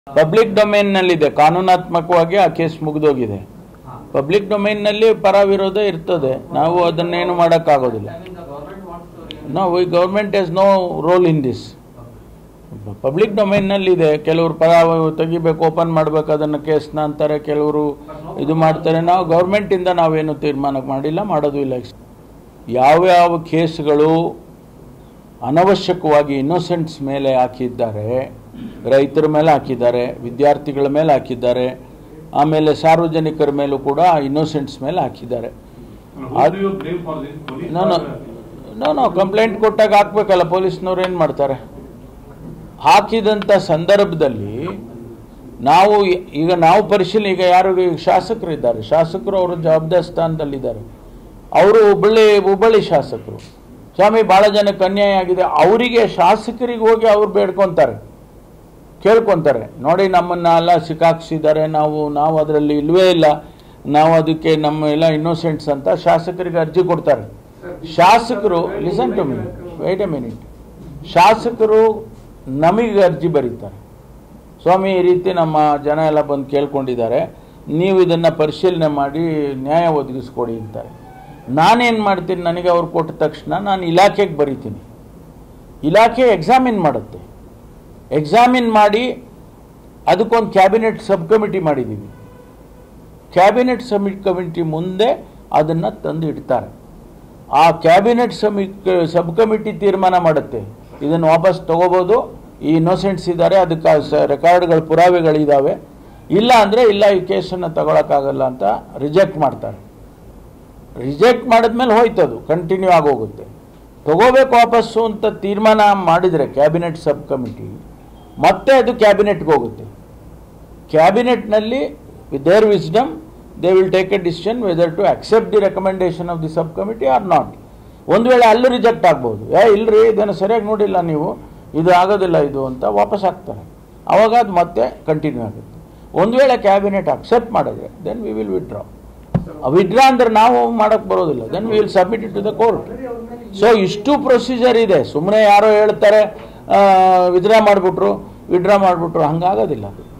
public ಡೊಮೇನ್ನಲ್ಲಿದೆ ಕಾನೂನಾತ್ಮಕವಾಗಿ ಆ case ಮುಗಿದೋಗಿದೆ public ಡೊಮೇನ್ನಲ್ಲಿ ಪರ ವಿರೋಧ ಇರ್ತದೆ ನಾವು ಅದನ್ನೇನು ಮಾಡೋಕ್ಕಾಗೋದಿಲ್ಲ ನಾವು ಈ government has no role in this public ಡೊಮೇನ್ನಲ್ಲಿದೆ ಕೆಲವರು ಪರ ತೆಗಿಬೇಕು ಓಪನ್ ಮಾಡಬೇಕು ಅದನ್ನು ಕೇಸ್ನ ಅಂತಾರೆ ಕೆಲವರು ಇದು ಮಾಡ್ತಾರೆ ನಾವು ಗೌರ್ಮೆಂಟಿಂದ ನಾವೇನು ತೀರ್ಮಾನ ಮಾಡಿಲ್ಲ ಮಾಡೋದು ಇಲ್ಲ ಯಾವ್ಯಾವ ಕೇಸ್ಗಳು ಅನವಶ್ಯಕವಾಗಿ ಇನ್ನೋಸೆಂಟ್ಸ್ ಮೇಲೆ ಹಾಕಿದ್ದಾರೆ ರೈತರ ಮೇಲೆ ಹಾಕಿದ್ದಾರೆ ವಿದ್ಯಾರ್ಥಿಗಳ ಮೇಲೆ ಹಾಕಿದ್ದಾರೆ ಆಮೇಲೆ ಸಾರ್ವಜನಿಕರ ಮೇಲೂ ಕೂಡ ಇನ್ನೋಸೆಂಟ್ಸ್ ಮೇಲೆ ಹಾಕಿದ್ದಾರೆ ನಾನು ನಾನು ಕಂಪ್ಲೇಂಟ್ ಕೊಟ್ಟಾಗ ಹಾಕ್ಬೇಕಲ್ಲ ಪೊಲೀಸ್ನವ್ರು ಏನು ಮಾಡ್ತಾರೆ ಹಾಕಿದಂಥ ಸಂದರ್ಭದಲ್ಲಿ ನಾವು ಈ- ಈಗ ನಾವು ಪರಿಶೀಲನೆ ಈಗ ಯಾರು ಈಗ ಶಾಸಕರು ಇದ್ದಾರೆ ಶಾಸಕರು ಅವರು ಜವಾಬ್ದಾರಿ ಸ್ಥಾನದಲ್ಲಿದ್ದಾರೆ ಅವರು ಹುಬ್ಬಳ್ಳಿ ಹುಬ್ಬಳ್ಳಿ ಶಾಸಕರು ಸ್ವಾಮಿ ಭಾಳ ಜನಕ್ಕೆ ಅನ್ಯಾಯ ಆಗಿದೆ ಅವರಿಗೆ ಶಾಸಕರಿಗೆ ಹೋಗಿ ಅವ್ರು ಬೇಡ್ಕೊತಾರೆ ಕೇಳ್ಕೊತಾರೆ ನೋಡಿ ನಮ್ಮನ್ನ ಎಲ್ಲ ಸಿಕ್ಕಾಕ್ಸಿದ್ದಾರೆ ನಾವು ನಾವು ಅದರಲ್ಲಿ ಇಲ್ವೇ ಇಲ್ಲ ನಾವು ಅದಕ್ಕೆ ನಮ್ಮ ಎಲ್ಲ ಇನ್ನೋಸೆಂಟ್ಸ್ ಅಂತ ಶಾಸಕರಿಗೆ ಅರ್ಜಿ ಕೊಡ್ತಾರೆ ಶಾಸಕರು listen two minute wait a minute ಶಾಸಕರು ನಮಗೆ ಅರ್ಜಿ ಬರೀತಾರೆ ಸ್ವಾಮಿ ಈ ರೀತಿ ನಮ್ಮ ಜನ ಎಲ್ಲ ಬಂದು ಕೇಳ್ಕೊಂಡಿದ್ದಾರೆ ನೀವು ಇದನ್ನು ಪರಿಶೀಲನೆ ಮಾಡಿ ನ್ಯಾಯ ಒದಗಿಸ್ಕೊಡಿ ಅಂತಾರೆ ನಾನೇನು ಮಾಡ್ತೀನಿ ನನಗೆ ಅವ್ರು ಕೊಟ್ಟ ತಕ್ಷಣ ನಾನು ಇಲಾಖೆಗೆ ಬರೀತೀನಿ ಇಲಾಖೆ ಎಕ್ಸಾಮಿನ್ ಮಾಡುತ್ತೆ ಎಕ್ಸಾಮಿನ್ ಮಾಡಿ ಅದಕ್ಕೊಂದು ಕ್ಯಾಬಿನೆಟ್ ಸಬ್ ಕಮಿಟಿ ಮಾಡಿದ್ದೀವಿ ಕ್ಯಾಬಿನೆಟ್ ಸಬ್ ಕಮಿಟಿ ಮುಂದೆ ಅದನ್ನು ತಂದು ಇಡ್ತಾರೆ ಆ ಕ್ಯಾಬಿನೆಟ್ ಸಮಿ ಸಬ್ ಕಮಿಟಿ ತೀರ್ಮಾನ ಮಾಡುತ್ತೆ ಇದನ್ನು ವಾಪಸ್ ತಗೋಬೋದು ಈ ಇನ್ನೋಸೆಂಟ್ಸ್ ಇದ್ದಾರೆ ಅದಕ್ಕೆ ಸ- ರೆಕಾರ್ಡ್ಗಳು ಪುರಾವೆಗಳಿದ್ದಾವೆ ಇಲ್ಲ ಅಂದರೆ ಇಲ್ಲ ಈ ಕೇಸನ್ನು ತಗೊಳಕ್ಕಾಗಲ್ಲ ಅಂತ ರಿಜೆಕ್ಟ್ ಮಾಡ್ತಾರೆ ರಿಜೆಕ್ಟ್ ಮಾಡಿದ್ಮೇಲೆ ಹೋಯ್ತದು ಕಂಟಿನ್ಯೂ ಆಗೋಗುತ್ತೆ ತಗೋಬೇಕು ವಾಪಸ್ಸು ಅಂತ ತೀರ್ಮಾನ ಮಾಡಿದರೆ ಕ್ಯಾಬಿನೆಟ್ ಸಬ್ ಕಮಿಟಿ ಮತ್ತೆ ಅದು ಕ್ಯಾಬಿನೆಟ್ಗೆ ಹೋಗುತ್ತೆ ಕ್ಯಾಬಿನೆಟ್ನಲ್ಲಿ with their wisdom they will take a decision whether to accept the recommendation of the subcommittee or not ಒಂದು ವೇಳೆ ಅಲ್ಲೂ ರಿಜೆಕ್ಟ್ ಆಗ್ಬೋದು ಏ ಇಲ್ರಿ ಇದನ್ನು ಸರಿಯಾಗಿ ನೋಡಿಲ್ಲ ನೀವು ಇದು ಆಗೋದಿಲ್ಲ ಇದು ಅಂತ ವಾಪಸ್ ಹಾಕ್ತಾರೆ ಅವಾಗ ಅದು ಮತ್ತೆ ಕಂಟಿನ್ಯೂ ಆಗುತ್ತೆ ಒಂದು ವೇಳೆ ಕ್ಯಾಬಿನೆಟ್ ಅಕ್ಸೆಪ್ಟ್ ಮಾಡಿದ್ರೆ then we will withdraw withdraw ಅಂದ್ರೆ ನಾವು ಮಾಡಕ್ ಬರೋದಿಲ್ಲ then we will submit it to the court so ಇಷ್ಟು ಪ್ರೊಸೀಜರ್ ಇದೆ ಸುಮ್ಮನೆ ಯಾರೋ ಹೇಳ್ತಾರೆ ವಿಡ್ರಾ ಮಾಡಿಬಿಟ್ರು ವಿಡ್ರಾ ಮಾಡಿಬಿಟ್ರು ಹಂಗಾಗೋದಿಲ್ಲ ಅದು